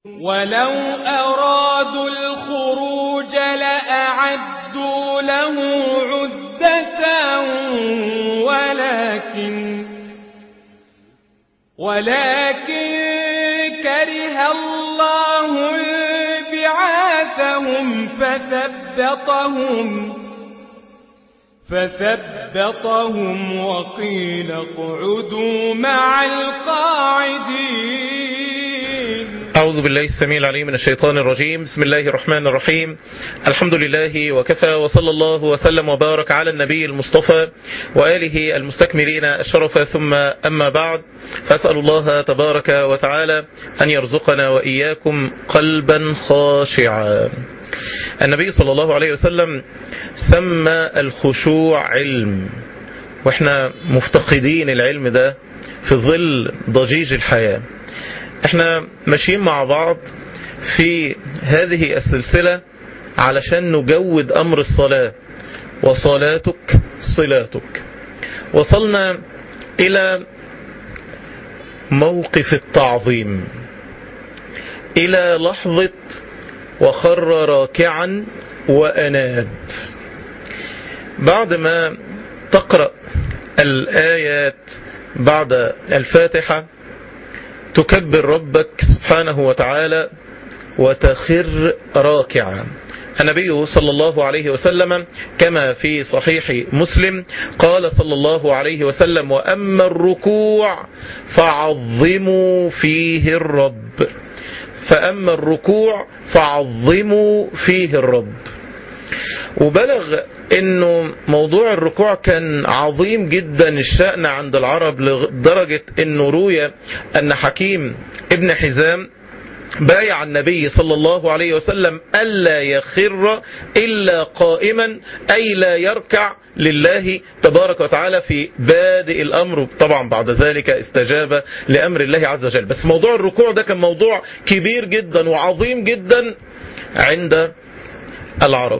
ولو أرادوا الخروج لأعدوا له عدة ولكن ولكن كره الله بعاثهم فثبطهم فثبطهم وقيل اقعدوا مع القاعدين أعوذ بالله السميع العليم من الشيطان الرجيم بسم الله الرحمن الرحيم الحمد لله وكفى وصلى الله وسلم وبارك على النبي المصطفى وآله المستكملين الشرف ثم أما بعد فأسأل الله تبارك وتعالى أن يرزقنا وإياكم قلبا خاشعا النبي صلى الله عليه وسلم سمى الخشوع علم واحنا مفتقدين العلم ده في ظل ضجيج الحياه احنا ماشيين مع بعض في هذه السلسلة علشان نجود امر الصلاة وصلاتك صلاتك وصلنا الى موقف التعظيم الى لحظة وخر راكعا واناب بعد ما تقرأ الايات بعد الفاتحة تكبر ربك سبحانه وتعالى وتخر راكعا النبي صلى الله عليه وسلم كما في صحيح مسلم قال صلى الله عليه وسلم وأما الركوع فعظموا فيه الرب فأما الركوع فعظموا فيه الرب وبلغ انه موضوع الركوع كان عظيم جدا الشأن عند العرب لدرجة انه روي ان حكيم ابن حزام بايع النبي صلى الله عليه وسلم ألا يخر إلا قائما أي لا يركع لله تبارك وتعالى في بادئ الأمر طبعا بعد ذلك استجاب لأمر الله عز وجل بس موضوع الركوع ده كان موضوع كبير جدا وعظيم جدا عند العرب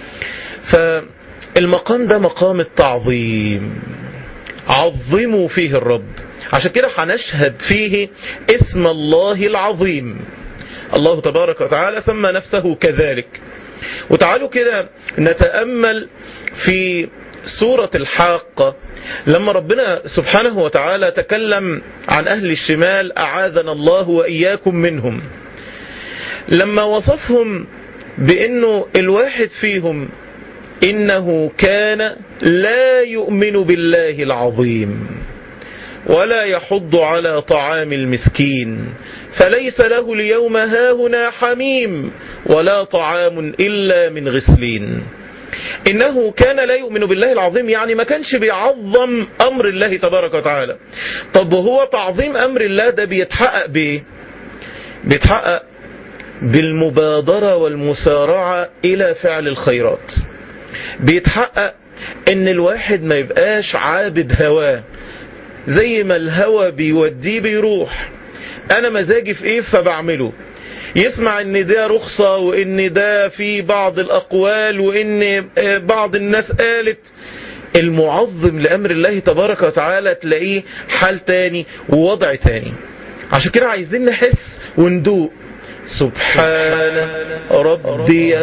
فالمقام ده مقام التعظيم عظموا فيه الرب عشان كده هنشهد فيه اسم الله العظيم الله تبارك وتعالى سمى نفسه كذلك وتعالوا كده نتأمل في سورة الحاقة لما ربنا سبحانه وتعالى تكلم عن أهل الشمال أعاذنا الله وإياكم منهم لما وصفهم بأنه الواحد فيهم إنه كان لا يؤمن بالله العظيم ولا يحض على طعام المسكين فليس له اليوم هاهنا حميم ولا طعام إلا من غسلين إنه كان لا يؤمن بالله العظيم يعني ما كانش بيعظم أمر الله تبارك وتعالى طب وهو تعظيم أمر الله ده بيتحقق بإيه بيتحقق بالمبادرة والمسارعة إلى فعل الخيرات بيتحقق ان الواحد ما يبقاش عابد هواه زي ما الهوى بيوديه بيروح انا مزاجي في ايه فبعمله يسمع ان ده رخصة وان ده في بعض الاقوال وان بعض الناس قالت المعظم لامر الله تبارك وتعالى تلاقيه حال تاني ووضع تاني عشان كده عايزين نحس وندوق سبحان ربي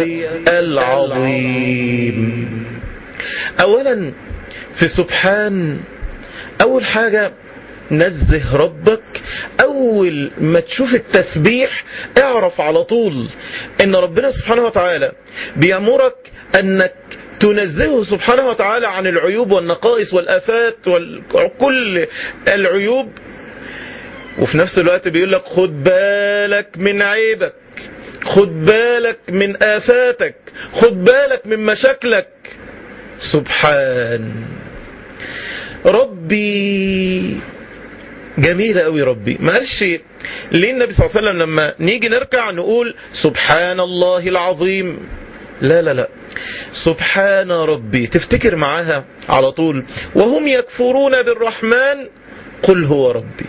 العظيم اولا في سبحان اول حاجة نزه ربك اول ما تشوف التسبيح اعرف على طول ان ربنا سبحانه وتعالى بيأمرك انك تنزهه سبحانه وتعالى عن العيوب والنقائص والافات وكل العيوب وفي نفس الوقت بيقول لك خد بالك من عيبك خد بالك من آفاتك خد بالك من مشاكلك سبحان ربي جميلة قوي ربي ما قالش ليه النبي صلى الله عليه وسلم لما نيجي نركع نقول سبحان الله العظيم لا لا لا سبحان ربي تفتكر معاها على طول وهم يكفرون بالرحمن قل هو ربي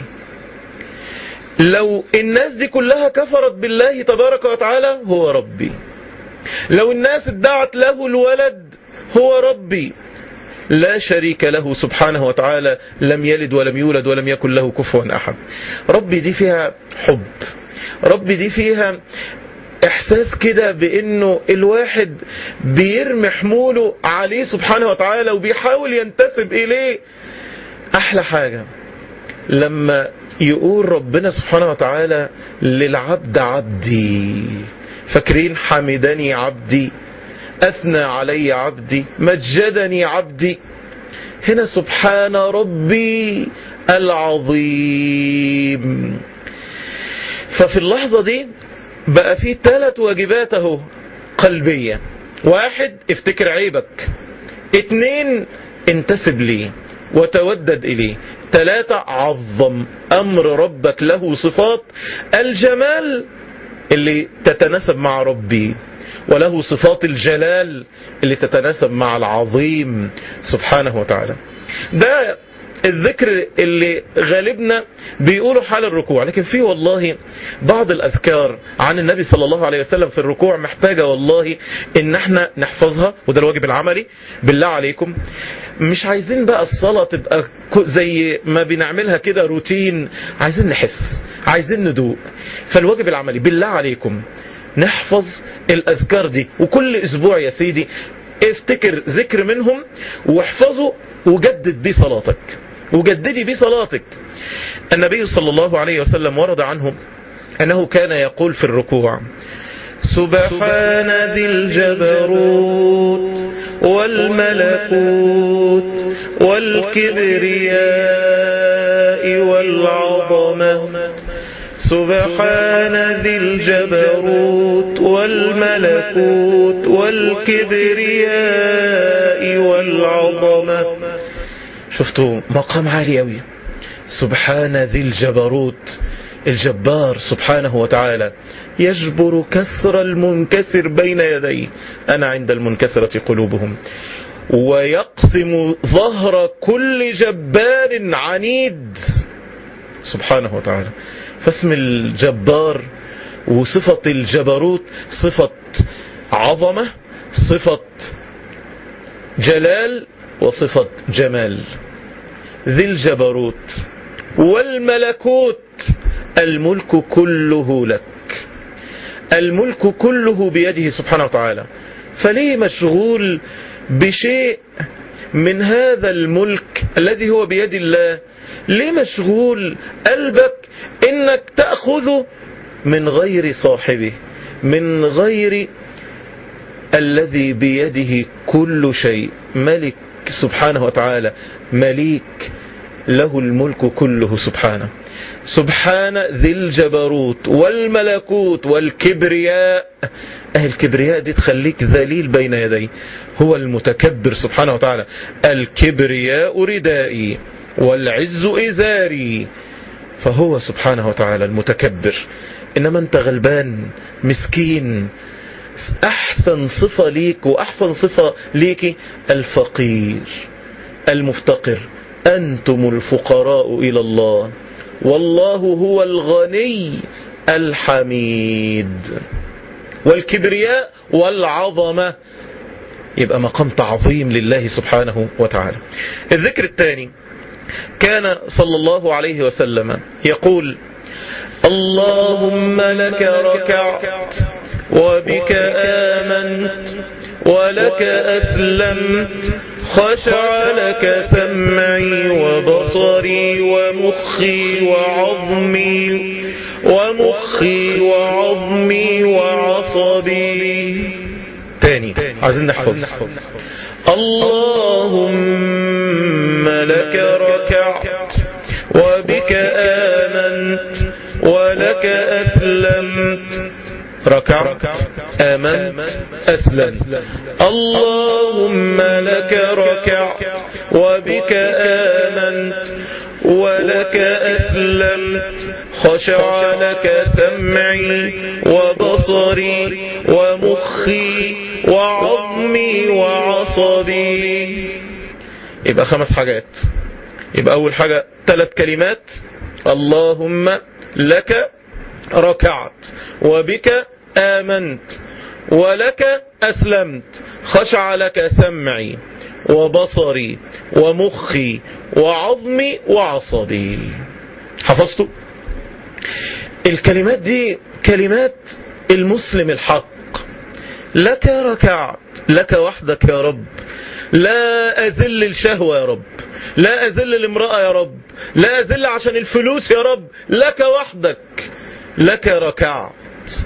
لو الناس دي كلها كفرت بالله تبارك وتعالى هو ربي لو الناس ادعت له الولد هو ربي لا شريك له سبحانه وتعالى لم يلد ولم يولد ولم يكن له كفوا أحد ربي دي فيها حب ربي دي فيها احساس كده بانه الواحد بيرمي حموله عليه سبحانه وتعالى وبيحاول ينتسب اليه احلى حاجة لما يقول ربنا سبحانه وتعالى للعبد عبدي فاكرين حمدني عبدي اثنى علي عبدي مجدني عبدي هنا سبحان ربي العظيم ففي اللحظة دي بقى في ثلاث واجبات اهو قلبية واحد افتكر عيبك اتنين انتسب ليه وتودد إليه ثلاثة عظم أمر ربك له صفات الجمال اللي تتناسب مع ربي وله صفات الجلال اللي تتناسب مع العظيم سبحانه وتعالى ده الذكر اللي غالبنا بيقولوا حال الركوع لكن في والله بعض الأذكار عن النبي صلى الله عليه وسلم في الركوع محتاجة والله ان احنا نحفظها وده الواجب العملي بالله عليكم مش عايزين بقى الصلاة تبقى زي ما بنعملها كده روتين عايزين نحس عايزين ندوق فالواجب العملي بالله عليكم نحفظ الأذكار دي وكل أسبوع يا سيدي افتكر ذكر منهم واحفظه وجدد بيه صلاتك وجددي بيه صلاتك النبي صلى الله عليه وسلم ورد عنه أنه كان يقول في الركوع سبحان ذي الجبروت والملكوت والكبرياء والعظمة سبحان ذي الجبروت والملكوت والكبرياء والعظمة شفتوا مقام عالي أوي سبحان ذي الجبروت الجبار سبحانه وتعالى يجبر كسر المنكسر بين يديه أنا عند المنكسرة قلوبهم ويقسم ظهر كل جبار عنيد سبحانه وتعالى فاسم الجبار وصفة الجبروت صفة عظمة صفة جلال وصفة جمال ذي الجبروت والملكوت الملك كله لك الملك كله بيده سبحانه وتعالى فليه مشغول بشيء من هذا الملك الذي هو بيد الله ليه مشغول قلبك انك تأخذه من غير صاحبه من غير الذي بيده كل شيء ملك سبحانه وتعالى مليك له الملك كله سبحانه سبحان ذي الجبروت والملكوت والكبرياء أهل الكبرياء دي تخليك ذليل بين يديه هو المتكبر سبحانه وتعالى الكبرياء ردائي والعز إزاري فهو سبحانه وتعالى المتكبر إنما أنت غلبان مسكين أحسن صفة ليك وأحسن صفة ليك الفقير المفتقر أنتم الفقراء إلى الله والله هو الغني الحميد والكبرياء والعظمة يبقى مقام تعظيم لله سبحانه وتعالى الذكر الثاني كان صلى الله عليه وسلم يقول اللهم لك ركعت وبك آمنت ولك أسلمت خشع لك سمعي وبصري ومخي وعظمي ومخي وعظمي وعصبي تاني عايزين نحفظ اللهم لك ركعت وبك آمنت ولك أسلمت ركعت آمنت أسلمت اللهم لك ركعت وبك آمنت ولك أسلمت خشع لك سمعي وبصري ومخي وعظمي وعصبي يبقى خمس حاجات يبقى أول حاجة ثلاث كلمات اللهم لك ركعت وبك آمنت ولك أسلمت خشع لك سمعي وبصري ومخي وعظمي وعصبي حفظتوا الكلمات دي كلمات المسلم الحق لك ركعت لك وحدك يا رب لا أذل الشهوة يا رب لا أذل الامرأة يا رب لا أذل عشان الفلوس يا رب لك وحدك لك ركعت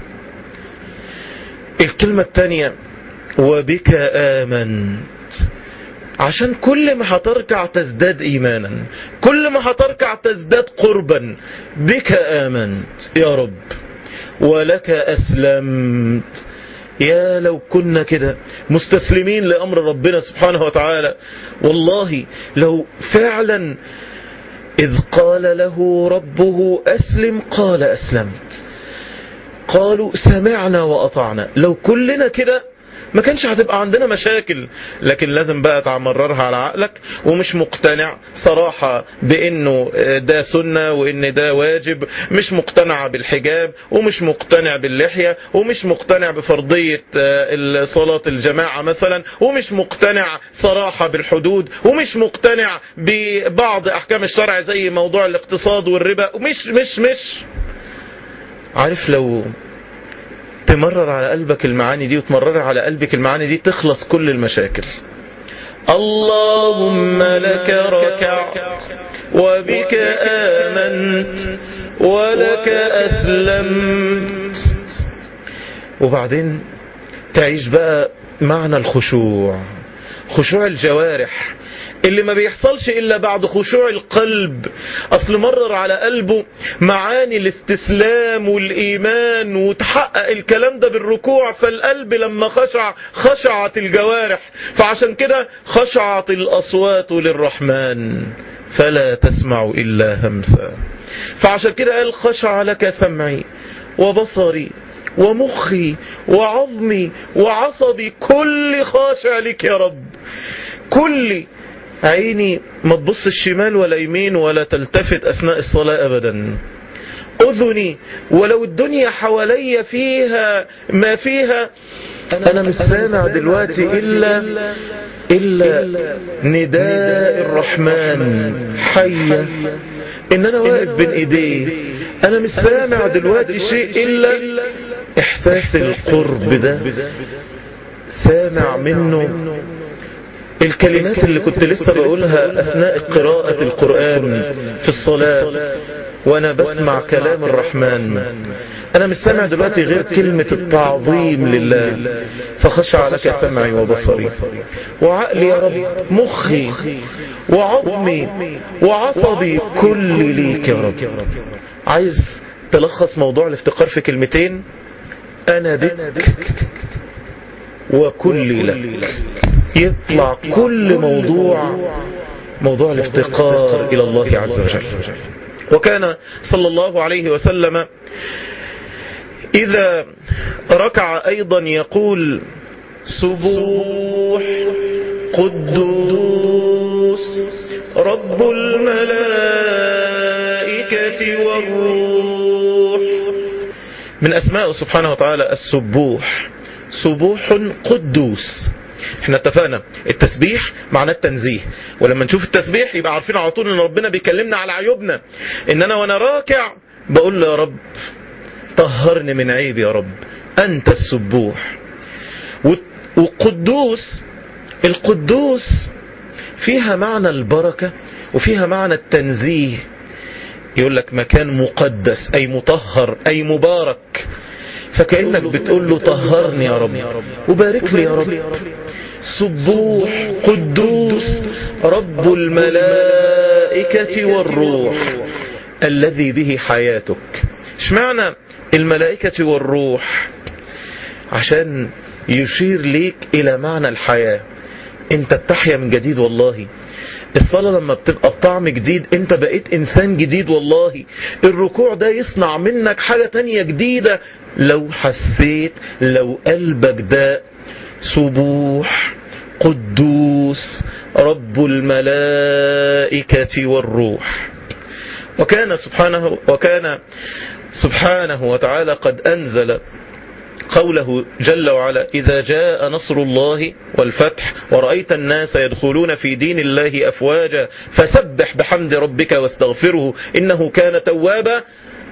الكلمة الثانية وبك آمنت عشان كل ما هتركع تزداد إيمانا كل ما هتركع تزداد قربا بك آمنت يا رب ولك أسلمت يا لو كنا كده مستسلمين لأمر ربنا سبحانه وتعالى والله لو فعلا إذ قال له ربه أسلم قال أسلمت قالوا سمعنا وأطعنا لو كلنا كده ما كانش هتبقى عندنا مشاكل لكن لازم بقى تعمررها على عقلك ومش مقتنع صراحة بانه ده سنة وان ده واجب مش مقتنع بالحجاب ومش مقتنع باللحية ومش مقتنع بفرضية صلاة الجماعة مثلا ومش مقتنع صراحة بالحدود ومش مقتنع ببعض احكام الشرع زي موضوع الاقتصاد والربا ومش مش مش عارف لو تمرر على قلبك المعاني دي وتمرر على قلبك المعاني دي تخلص كل المشاكل اللهم لك ركعت وبك آمنت ولك أسلمت وبعدين تعيش بقى معنى الخشوع خشوع الجوارح اللي ما بيحصلش إلا بعد خشوع القلب أصل مرر على قلبه معاني الاستسلام والإيمان وتحقق الكلام ده بالركوع فالقلب لما خشع خشعت الجوارح فعشان كده خشعت الأصوات للرحمن فلا تسمع إلا همسا فعشان كده قال خشع لك سمعي وبصري ومخي وعظمي وعصبي كل خاشع لك يا رب كل عيني ما تبص الشمال ولا يمين ولا تلتفت أثناء الصلاة أبدا أذني ولو الدنيا حواليا فيها ما فيها أنا مش سامع دلوقتي إلا إلا نداء الرحمن حية إن أنا واقف بين إيديه أنا مش سامع دلوقتي شيء إلا إحساس القرب ده سامع منه الكلمات اللي كنت لسه بقولها أثناء قراءة القرآن في الصلاة وأنا بسمع كلام الرحمن أنا مش سامع دلوقتي غير كلمة التعظيم لله فخشع لك سمعي وبصري وعقلي يا رب مخي وعظمي وعصبي كل ليك يا رب عايز تلخص موضوع الافتقار في كلمتين أنا بك وكل لك يطلع كل موضوع موضوع الافتقار إلى الله عز وجل وكان صلى الله عليه وسلم إذا ركع أيضا يقول سبوح قدوس رب الملائكة والروح من أسماء سبحانه وتعالى السبوح سبوح قدوس احنا اتفقنا التسبيح معناه التنزيه ولما نشوف التسبيح يبقى عارفين على طول ان ربنا بيكلمنا على عيوبنا ان انا وانا راكع بقول له يا رب طهرني من عيب يا رب انت السبوح وقدوس القدوس فيها معنى البركة وفيها معنى التنزيه يقول لك مكان مقدس أي مطهر أي مبارك فكأنك بتقول له طهرني يا رب وبارك لي يا رب سبوح قدوس رب الملائكة والروح الذي به حياتك اشمعنى الملائكة والروح عشان يشير ليك إلى معنى الحياة انت بتحيا من جديد والله الصلاة لما بتبقى بطعم جديد انت بقيت انسان جديد والله الركوع ده يصنع منك حاجة تانية جديدة لو حسيت لو قلبك ده سبوح قدوس رب الملائكة والروح وكان سبحانه وكان سبحانه وتعالى قد أنزل قوله جل وعلا إذا جاء نصر الله والفتح ورأيت الناس يدخلون في دين الله أفواجا فسبح بحمد ربك واستغفره إنه كان توابا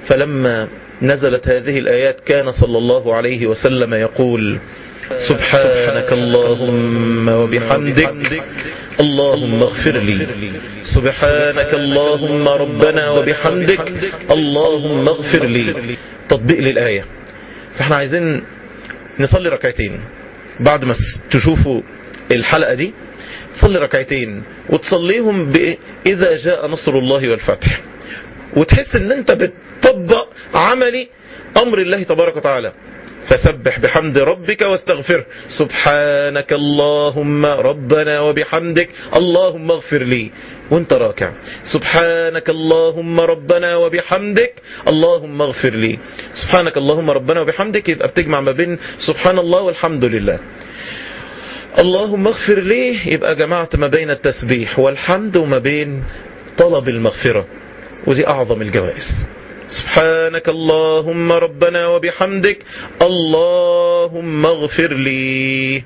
فلما نزلت هذه الآيات كان صلى الله عليه وسلم يقول سبحانك اللهم وبحمدك اللهم اغفر لي سبحانك اللهم ربنا وبحمدك اللهم اغفر لي تطبيق للآية فاحنا عايزين نصلي ركعتين بعد ما تشوفوا الحلقة دي تصلي ركعتين وتصليهم إذا جاء نصر الله والفتح وتحس ان انت بتطبق عملي امر الله تبارك وتعالى فسبح بحمد ربك واستغفره سبحانك اللهم ربنا وبحمدك اللهم اغفر لي وانت راكع سبحانك اللهم ربنا وبحمدك اللهم اغفر لي سبحانك اللهم ربنا وبحمدك يبقى بتجمع ما بين سبحان الله والحمد لله اللهم اغفر لي يبقى جمعت ما بين التسبيح والحمد وما بين طلب المغفرة ودي أعظم الجوائز سبحانك اللهم ربنا وبحمدك اللهم اغفر لي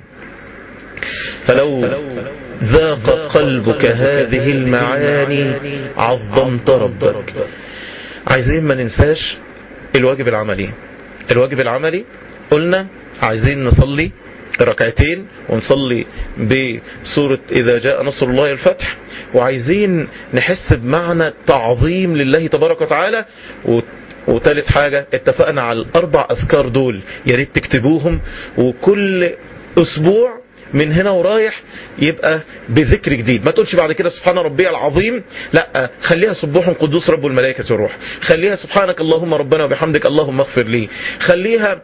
فلو ذاق قلبك هذه المعاني عظمت ربك عايزين ما ننساش الواجب العملي الواجب العملي قلنا عايزين نصلي ركعتين ونصلي بسورة إذا جاء نصر الله الفتح وعايزين نحس بمعنى تعظيم لله تبارك وتعالى وثالث حاجة اتفقنا على الأربع أذكار دول يا ريت تكتبوهم وكل أسبوع من هنا ورايح يبقى بذكر جديد ما تقولش بعد كده سبحان ربي العظيم لا خليها سبوح قدوس رب الملائكة والروح خليها سبحانك اللهم ربنا وبحمدك اللهم اغفر لي خليها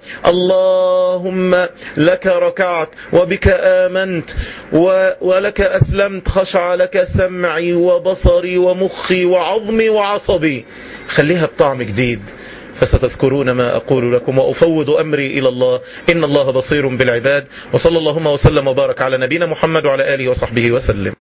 اللهم لك ركعت وبك آمنت ولك أسلمت خشع لك سمعي وبصري ومخي وعظمي وعصبي خليها بطعم جديد فستذكرون ما أقول لكم وأفوض أمري إلى الله إن الله بصير بالعباد وصلى اللهم وسلم وبارك على نبينا محمد وعلى آله وصحبه وسلم